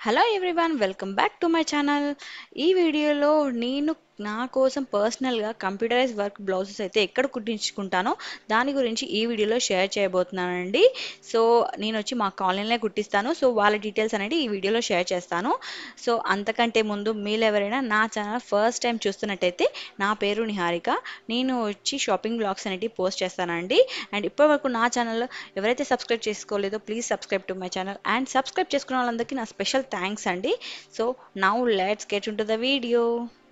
hello everyone welcome back to my channel ఈ వీడియోలో నేను నా కోసం పర్సనల్గా కంప్యూటరైజ్ వర్క్ బ్లౌజెస్ అయితే ఎక్కడ కుట్టించుకుంటానో దాని గురించి ఈ వీడియోలో షేర్ చేయబోతున్నానండి సో నేను వచ్చి మా కాలనీలో కుట్టిస్తాను సో వాళ్ళ డీటెయిల్స్ అనేది ఈ వీడియోలో షేర్ చేస్తాను సో అంతకంటే ముందు మీరు ఎవరైనా నా ఛానల్ ఫస్ట్ టైం చూస్తున్నట్టయితే నా పేరు నిహారిక నేను వచ్చి షాపింగ్ బ్లాగ్స్ అనేవి పోస్ట్ చేస్తానండి అండ్ ఇప్పటివరకు నా ఛానల్ ఎవరైతే సబ్స్క్రైబ్ చేసుకోలేదో please subscribe to my channel and subscribe చేసుకున్న వాళ్ళందరికీ నా స్పెషల్ థ్యాంక్స్ అండి so now let's get into the video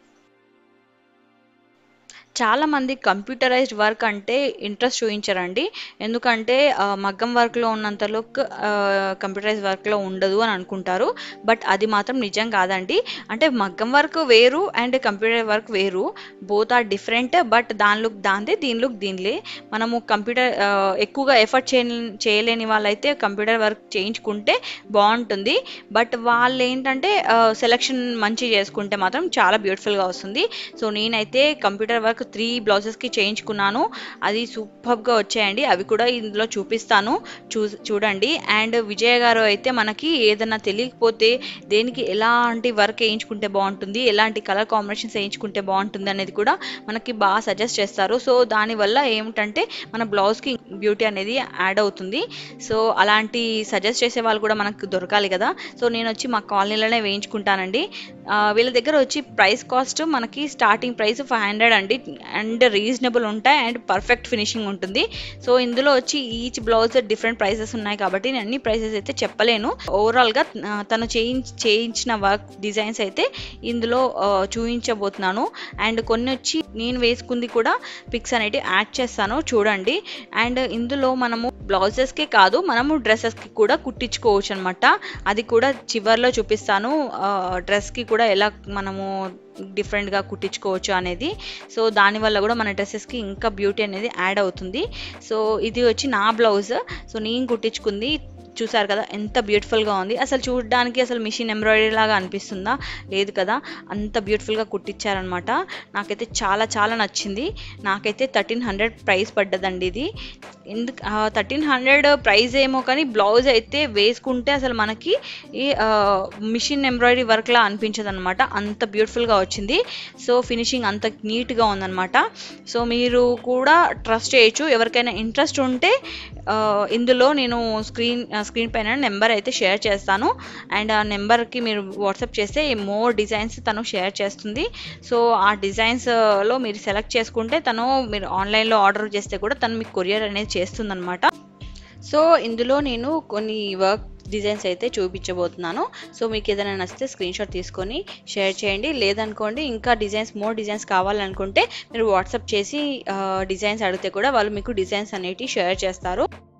చాలామంది కంప్యూటరైజ్డ్ వర్క్ అంటే ఇంట్రెస్ట్ చూపించరండి ఎందుకంటే ఆ, మగ్గం వర్క్లో ఉన్నంత లుక్ కంప్యూటరైజ్ వర్క్లో ఉండదు అని అనుకుంటారు బట్ అది మాత్రం నిజం కాదండి అంటే మగ్గం వర్క్ వేరు అండ్ కంప్యూటర్ వర్క్ వేరు బోత్ ఆర్ డిఫరెంట్ బట్ దాని లుక్ దాందే దీని లుక్ దీనిలే మనము కంప్యూటర్ ఆ, ఎక్కువగా ఎఫర్ట్ చేయ చేయలేని వాళ్ళైతే కంప్యూటర్ వర్క్ చేయించుకుంటే బాగుంటుంది బట్ వాళ్ళు ఏంటంటే సెలెక్షన్ మంచి చేసుకుంటే మాత్రం చాలా బ్యూటిఫుల్గా వస్తుంది సో నేనైతే కంప్యూటర్ వర్క్ త్రీ బ్లౌజెస్కి చేయించుకున్నాను అది సూపర్గా వచ్చాయండి అవి కూడా ఇందులో చూపిస్తాను చూ చూడండి అండ్ విజయ గారు అయితే మనకి ఏదైనా తెలియకపోతే దేనికి ఎలాంటి వర్క్ వేయించుకుంటే బాగుంటుంది ఎలాంటి కలర్ కాంబినేషన్స్ వేయించుకుంటే బాగుంటుంది అనేది కూడా మనకి బాగా సజెస్ట్ చేస్తారు సో దానివల్ల ఏమిటంటే మన బ్లౌజ్కి బ్యూటీ అనేది యాడ్ అవుతుంది సో అలాంటి సజెస్ట్ చేసే వాళ్ళు కూడా మనకు దొరకాలి కదా సో నేను వచ్చి మా కాలనీలోనే వేయించుకుంటానండి ఆ, వీళ్ళ దగ్గర వచ్చి ప్రైస్ కాస్ట్ మనకి స్టార్టింగ్ ప్రైస్ ఫైవ్ హండ్రెడ్ అండి అండ్ రీజనబుల్ ఉంటాయి అండ్ పర్ఫెక్ట్ ఫినిషింగ్ ఉంటుంది సో ఇందులో వచ్చి ఈచ్ బ్లౌజ్ డిఫరెంట్ ప్రైసెస్ ఉన్నాయి కాబట్టి నేను అన్ని ప్రైసెస్ అయితే చెప్పలేను ఓవరాల్గా తను చేయించ చేయించిన వర్క్ డిజైన్స్ అయితే ఇందులో ఆ, చూపించబోతున్నాను అండ్ కొన్ని వచ్చి నేను వేసుకుంది కూడా పిక్స్ అనేవి యాడ్ చేస్తాను చూడండి అండ్ ఇందులో మనము బ్లౌజెస్కే కాదు మనము డ్రెస్సెస్కి కూడా కుట్టించుకోవచ్చు అనమాట అది కూడా చివర్లో చూపిస్తాను ఆ, డ్రెస్కి కూడా ఎలా మనము డిఫరెంట్గా కుట్టించుకోవచ్చు అనేది సో దానివల్ల కూడా మన డ్రెస్సెస్కి ఇంకా బ్యూటీ అనేది యాడ్ అవుతుంది సో ఇది వచ్చి నా బ్లౌజ్ సో నేను కుట్టించుకుంది చూసారు కదా ఎంత బ్యూటిఫుల్గా ఉంది అసలు చూడడానికి అసలు మిషన్ ఎంబ్రాయిడరీ లాగా అనిపిస్తుందా లేదు కదా అంత బ్యూటిఫుల్గా కుట్టించారనమాట నాకైతే చాలా చాలా నచ్చింది నాకైతే థర్టీన్ హండ్రెడ్ ప్రైస్ పడ్డదండి ఇది ఎందుకు థర్టీన్ హండ్రెడ్ ప్రైస్ ఏమో కానీ బ్లౌజ్ అయితే వేసుకుంటే అసలు మనకి ఈ మిషన్ ఎంబ్రాయిడరీ వర్క్లా అనిపించదు అనమాట అంత బ్యూటిఫుల్గా వచ్చింది సో ఫినిషింగ్ అంత నీట్గా ఉందన్నమాట సో మీరు కూడా ట్రస్ట్ చేయొచ్చు ఎవరికైనా ఇంట్రెస్ట్ ఉంటే ఆ, ఇందులో నేను స్క్రీన్ స్క్రీన్ పైన నెంబర్ అయితే షేర్ చేస్తాను అండ్ ఆ నెంబర్కి మీరు వాట్సాప్ చేస్తే మోర్ డిజైన్స్ తను షేర్ చేస్తుంది సో ఆ డిజైన్స్లో మీరు సెలెక్ట్ చేసుకుంటే తను మీరు ఆన్లైన్లో ఆర్డర్ చేస్తే కూడా తను మీకు కొరియర్ అనేది చేస్తుందన్నమాట సో ఇందులో నేను కొన్ని వర్క్ డిజైన్స్ అయితే చూపించబోతున్నాను సో మీకు ఏదైనా నచ్చితే స్క్రీన్ షాట్ తీసుకొని షేర్ చేయండి లేదనుకోండి ఇంకా డిజైన్స్ మోర్ డిజైన్స్ కావాలనుకుంటే మీరు వాట్సాప్ చేసి డిజైన్స్ అడిగితే కూడా వాళ్ళు మీకు డిజైన్స్ అనేటివి షేర్ చేస్తారు